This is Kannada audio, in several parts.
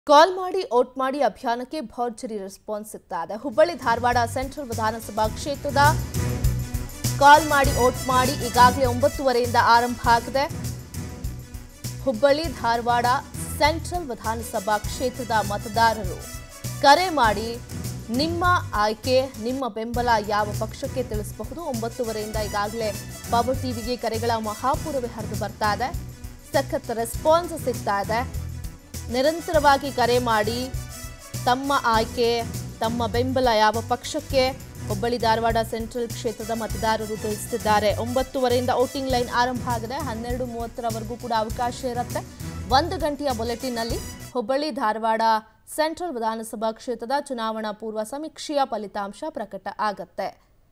ಕಾಲ್ ಮಾಡಿ ಓಟ್ ಮಾಡಿ ಅಭಿಯಾನಕ್ಕೆ ಭರ್ಜರಿ ರೆಸ್ಪಾನ್ಸ್ ಸಿಗ್ತಾ ಇದೆ ಹುಬ್ಬಳ್ಳಿ ಧಾರವಾಡ ಸೆಂಟ್ರಲ್ ವಿಧಾನಸಭಾ ಕ್ಷೇತ್ರದ ಕಾಲ್ ಮಾಡಿ ಓಟ್ ಮಾಡಿ ಈಗಾಗಲೇ ಒಂಬತ್ತುವರೆಯಿಂದ ಆರಂಭ ಆಗಿದೆ ಹುಬ್ಬಳ್ಳಿ ಧಾರವಾಡ ಸೆಂಟ್ರಲ್ ವಿಧಾನಸಭಾ ಕ್ಷೇತ್ರದ ಮತದಾರರು ಕರೆ ಮಾಡಿ ನಿಮ್ಮ ಆಯ್ಕೆ ನಿಮ್ಮ ಬೆಂಬಲ ಯಾವ ಪಕ್ಷಕ್ಕೆ ತಿಳಿಸಬಹುದು ಒಂಬತ್ತುವರೆಯಿಂದ ಈಗಾಗಲೇ ಪವರ್ ಟಿವಿಗೆ ಕರೆಗಳ ಮಹಾಪೂರವೇ ಹರಿದು ಬರ್ತಾ ಇದೆ ಸಖತ್ ರೆಸ್ಪಾನ್ಸ್ ಸಿಗ್ತಾ ಇದೆ ನಿರಂತರವಾಗಿ ಕರೆ ಮಾಡಿ ತಮ್ಮ ಆಯ್ಕೆ ತಮ್ಮ ಬೆಂಬಲ ಯಾವ ಪಕ್ಷಕ್ಕೆ ಹುಬ್ಬಳ್ಳಿ ಧಾರವಾಡ ಸೆಂಟ್ರಲ್ ಕ್ಷೇತ್ರದ ಮತದಾರರು ತಿಳಿಸುತ್ತಿದ್ದಾರೆ ಒಂಬತ್ತುವರೆಯಿಂದ ವೋಟಿಂಗ್ ಲೈನ್ ಆರಂಭ ಆಗಿದೆ ಹನ್ನೆರಡು ಮೂವತ್ತರವರೆಗೂ ಕೂಡ ಅವಕಾಶ ಇರುತ್ತೆ ಒಂದು ಗಂಟೆಯ ಬುಲೆಟಿನ್ನಲ್ಲಿ ಹುಬ್ಬಳ್ಳಿ ಧಾರವಾಡ ಸೆಂಟ್ರಲ್ ವಿಧಾನಸಭಾ ಕ್ಷೇತ್ರದ ಚುನಾವಣಾ ಪೂರ್ವ ಸಮೀಕ್ಷೆಯ ಫಲಿತಾಂಶ ಪ್ರಕಟ ಆಗತ್ತೆ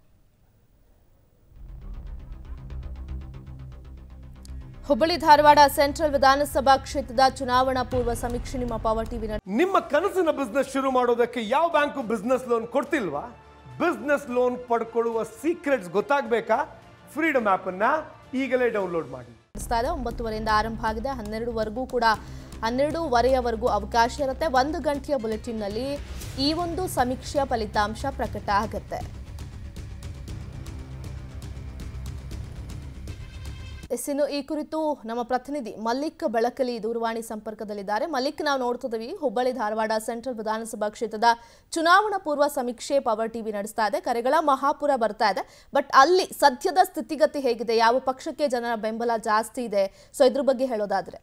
ಹುಬ್ಬಳ್ಳಿ ಧಾರವಾಡ ಸೆಂಟ್ರಲ್ ವಿಧಾನಸಭಾ ಕ್ಷೇತ್ರದ ಚುನಾವಣಾ ಪೂರ್ವ ಸಮೀಕ್ಷೆ ನಿಮ್ಮ ಪವರ್ ಟಿವಿ ನಿಮ್ಮ ಕನಸಿನ ಬಿಸ್ನೆಸ್ ಶುರು ಮಾಡೋದಕ್ಕೆ ಯಾವ ಬ್ಯಾಂಕು ಬಿಸ್ನೆಸ್ ಲೋನ್ ಕೊಡ್ತಿಲ್ವಾ ಬಿಸ್ನೆಸ್ ಲೋನ್ ಪಡ್ಕೊಳ್ಳುವ ಸೀಕ್ರೆಟ್ಸ್ ಗೊತ್ತಾಗಬೇಕಾ ಫ್ರೀಡಮ್ ಆ್ಯಪನ್ನ ಈಗಲೇ ಡೌನ್ಲೋಡ್ ಮಾಡಿ ನಡೆಸ್ತಾ ಇದೆ ಒಂಬತ್ತುವರೆಯಿಂದ ಆರಂಭ ಆಗಿದೆ ಹನ್ನೆರಡುವರೆಗೂ ಕೂಡ ಹನ್ನೆರಡೂವರೆಯವರೆಗೂ ಅವಕಾಶ ಇರುತ್ತೆ ಒಂದು ಗಂಟೆಯ ಬುಲೆಟಿನ್ನಲ್ಲಿ ಈ ಒಂದು ಸಮೀಕ್ಷೆಯ ಫಲಿತಾಂಶ ಪ್ರಕಟ ಆಗುತ್ತೆ ಎಸ್, ಇನ್ನು ಈ ಕುರಿತು ನಮ್ಮ ಪ್ರತಿನಿಧಿ ಮಲ್ಲಿಕ್ ಬೆಳಕಲಿ ದೂರವಾಣಿ ಸಂಪರ್ಕದಲ್ಲಿದ್ದಾರೆ ಮಲ್ಲಿಕ್ ನಾವು ನೋಡ್ತಿದ್ದೀವಿ ಹುಬ್ಬಳ್ಳಿ ಧಾರವಾಡ ಸೆಂಟ್ರಲ್ ವಿಧಾನಸಭಾ ಕ್ಷೇತ್ರದ ಚುನಾವಣಾ ಪೂರ್ವ ಸಮೀಕ್ಷೆ ಪವರ್ ಟಿವಿ ನಡೆಸ್ತಾ ಇದೆ ಕರೆಗಳ ಮಹಾಪುರ ಬರ್ತಾ ಇದೆ ಬಟ್ ಅಲ್ಲಿ ಸದ್ಯದ ಸ್ಥಿತಿಗತಿ ಹೇಗಿದೆ ಯಾವ ಪಕ್ಷಕ್ಕೆ ಜನರ ಬೆಂಬಲ ಜಾಸ್ತಿ ಇದೆ ಸೊ ಇದ್ರ ಬಗ್ಗೆ ಹೇಳೋದಾದ್ರೆ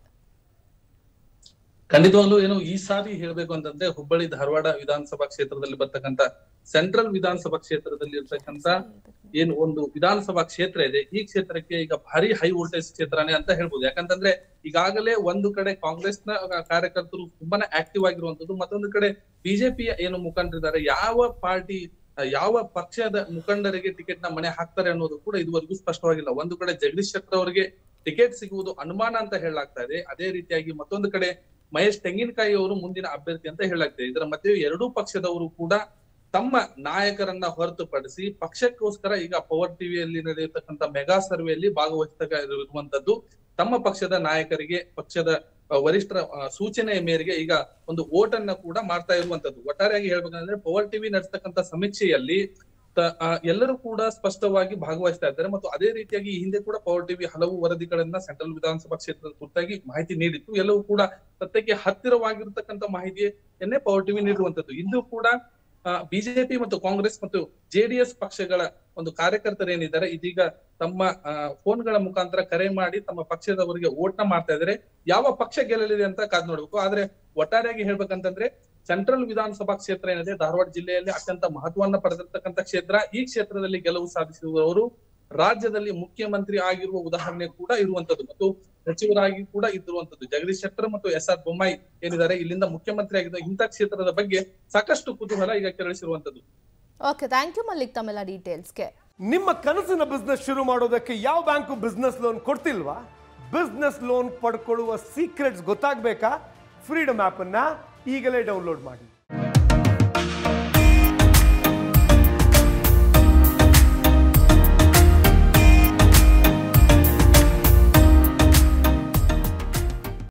ಖಂಡಿತವಾಗ್ಲೂ ಏನು ಈ ಸಾರಿ ಹೇಳ್ಬೇಕು ಅಂತಂದ್ರೆ ಹುಬ್ಬಳ್ಳಿ ಧಾರವಾಡ ವಿಧಾನಸಭಾ ಕ್ಷೇತ್ರದಲ್ಲಿ ಬರ್ತಕ್ಕಂತ ಸೆಂಟ್ರಲ್ ವಿಧಾನಸಭಾ ಕ್ಷೇತ್ರದಲ್ಲಿ ಇರ್ತಕ್ಕಂತ ಏನು ಒಂದು ವಿಧಾನಸಭಾ ಕ್ಷೇತ್ರ ಇದೆ ಈ ಕ್ಷೇತ್ರಕ್ಕೆ ಈಗ ಭಾರಿ ಹೈ ವೋಲ್ಟೇಜ್ ಕ್ಷೇತ್ರನೇ ಅಂತ ಹೇಳ್ಬೋದು ಯಾಕಂತಂದ್ರೆ ಈಗಾಗಲೇ ಒಂದು ಕಡೆ ಕಾಂಗ್ರೆಸ್ನ ಕಾರ್ಯಕರ್ತರು ತುಂಬಾನೇ ಆಕ್ಟಿವ್ ಆಗಿರುವಂತದ್ದು ಮತ್ತೊಂದು ಕಡೆ ಬಿಜೆಪಿಯ ಏನು ಮುಖಂಡರಿದ್ದಾರೆ ಯಾವ ಪಾರ್ಟಿ ಯಾವ ಪಕ್ಷದ ಮುಖಂಡರಿಗೆ ಟಿಕೆಟ್ ನ ಮನೆ ಹಾಕ್ತಾರೆ ಅನ್ನೋದು ಕೂಡ ಇದುವರೆಗೂ ಸ್ಪಷ್ಟವಾಗಿಲ್ಲ ಒಂದು ಕಡೆ ಜಗದೀಶ್ ಶೆಟ್ಟರ್ ಅವರಿಗೆ ಟಿಕೆಟ್ ಸಿಗುವುದು ಅನುಮಾನ ಅಂತ ಹೇಳಲಾಗ್ತಾ ಇದೆ ಅದೇ ರೀತಿಯಾಗಿ ಮತ್ತೊಂದು ಕಡೆ ಮಹೇಶ್ ತೆಂಗಿನಕಾಯಿ ಅವರು ಮುಂದಿನ ಅಭ್ಯರ್ಥಿ ಅಂತ ಹೇಳಲಾಗ್ತದೆ ಇದರ ಮಧ್ಯೆ ಎರಡೂ ಪಕ್ಷದವರು ಕೂಡ ತಮ್ಮ ನಾಯಕರನ್ನ ಹೊರತುಪಡಿಸಿ ಪಕ್ಷಕ್ಕೋಸ್ಕರ ಈಗ ಪವರ್ ಟಿವಿಯಲ್ಲಿ ನಡೆಯತಕ್ಕಂತ ಮೆಗಾ ಸರ್ವೆಯಲ್ಲಿ ಭಾಗವಹಿಸತಕ್ಕ ಇರುವಂತದ್ದು ತಮ್ಮ ಪಕ್ಷದ ನಾಯಕರಿಗೆ ಪಕ್ಷದ ಅಹ್, ವರಿಷ್ಠರ ಅಹ್, ಸೂಚನೆಯ ಮೇರೆಗೆ ಈಗ ಒಂದು ಓಟ್ ಅನ್ನ ಕೂಡ ಮಾಡ್ತಾ ಇರುವಂತದ್ದು ಒಟ್ಟಾರೆಯಾಗಿ ಹೇಳ್ಬೇಕಂದ್ರೆ ಪವರ್ ಟಿವಿ ನಡೆಸ್ತಕ್ಕಂತ ಸಮೀಕ್ಷೆಯಲ್ಲಿ ತ- ಆ, ಎಲ್ಲರೂ ಕೂಡ ಸ್ಪಷ್ಟವಾಗಿ ಭಾಗವಹಿಸ್ತಾ ಇದ್ದಾರೆ ಮತ್ತು ಅದೇ ರೀತಿಯಾಗಿ ಈ ಹಿಂದೆ ಕೂಡ ಪವರ್ ಟಿವಿ ಹಲವು ವರದಿಗಳನ್ನ ಸೆಂಟ್ರಲ್ ವಿಧಾನಸಭಾ ಕ್ಷೇತ್ರದ ಕುರಿತಾಗಿ ಮಾಹಿತಿ ನೀಡಿತ್ತು ಎಲ್ಲವೂ ಕೂಡ ಸತ್ಯಕ್ಕೆ ಹತ್ತಿರವಾಗಿರ್ತಕ್ಕಂಥ ಮಾಹಿತಿಯನ್ನೇ ಪವರ್ ಟಿವಿ ನೀಡುವಂತದ್ದು ಇಂದು ಕೂಡ ಬಿಜೆಪಿ ಮತ್ತು ಕಾಂಗ್ರೆಸ್ ಮತ್ತು ಜೆಡಿಎಸ್ ಪಕ್ಷಗಳ ಒಂದು ಕಾರ್ಯಕರ್ತರು ಏನಿದ್ದಾರೆ ಇದೀಗ ತಮ್ಮ ಆ, ಫೋನ್ಗಳ ಮುಖಾಂತರ ಕರೆ ಮಾಡಿ ತಮ್ಮ ಪಕ್ಷದವರಿಗೆ ಓಟ್ನ ಮಾಡ್ತಾ ಇದ್ದಾರೆ ಯಾವ ಪಕ್ಷ ಗೆಲ್ಲಲಿದೆ ಅಂತ ಕಾದ್ ನೋಡ್ಬೇಕು ಆದ್ರೆ ಒಟ್ಟಾರೆಯಾಗಿ ಹೇಳ್ಬೇಕಂತಂದ್ರೆ ಸೆಂಟ್ರಲ್ ವಿಧಾನಸಭಾ ಕ್ಷೇತ್ರ ಏನಿದೆ ಧಾರವಾಡ ಜಿಲ್ಲೆಯಲ್ಲಿ ಅತ್ಯಂತ ಮಹತ್ವವನ್ನ ಪಡೆದಿರ್ತಕ್ಕಂಥ ಕ್ಷೇತ್ರ ಈ ಕ್ಷೇತ್ರದಲ್ಲಿ ಗೆಲುವು ಸಾಧಿಸಿರುವವರು ರಾಜ್ಯದಲ್ಲಿ ಮುಖ್ಯಮಂತ್ರಿ ಆಗಿರುವ ಉದಾಹರಣೆ ಕೂಡ ಇರುವಂತದ್ದು ಮತ್ತು ಸಚಿವರಾಗಿ ಕೂಡ ಇದ್ದಿರುವಂತದ್ದು ಜಗದೀಶ್ ಶೆಟ್ಟರ್ ಮತ್ತು ಎಸ್ ಆರ್ ಬೊಮ್ಮಾಯಿ ಏನಿದ್ದಾರೆ ಇಲ್ಲಿಂದ ಮುಖ್ಯಮಂತ್ರಿ ಆಗಿದ್ದ ಇಂಥ ಕ್ಷೇತ್ರದ ಬಗ್ಗೆ ಸಾಕಷ್ಟು ಕುತೂಹಲ ಈಗ ಕೆರಳಿಸಿರುವಂತದ್ದು ಓಕೆ ಥ್ಯಾಂಕ್ ಯು ಮಲ್ಲಿಕ್ ತಮ್ಮೆಲ್ಲ ಡೀಟೇಲ್ಸ್ಗೆ ನಿಮ್ಮ ಕನಸಿನ ಬಿಸ್ನೆಸ್ ಶುರು ಮಾಡೋದಕ್ಕೆ ಯಾವ ಬ್ಯಾಂಕು ಬಿಸ್ನೆಸ್ ಲೋನ್ ಕೊಡ್ತಿಲ್ವಾ ಬಿಸ್ನೆಸ್ ಲೋನ್ ಪಡ್ಕೊಳ್ಳುವ ಸೀಕ್ರೆಟ್ಸ್ ಗೊತ್ತಾಗಬೇಕಾ ಫ್ರೀಡಮ್ ಆ್ಯಪನ್ನ ಈಗಲೇ ಡೌನ್ಲೋಡ್ ಮಾಡಿ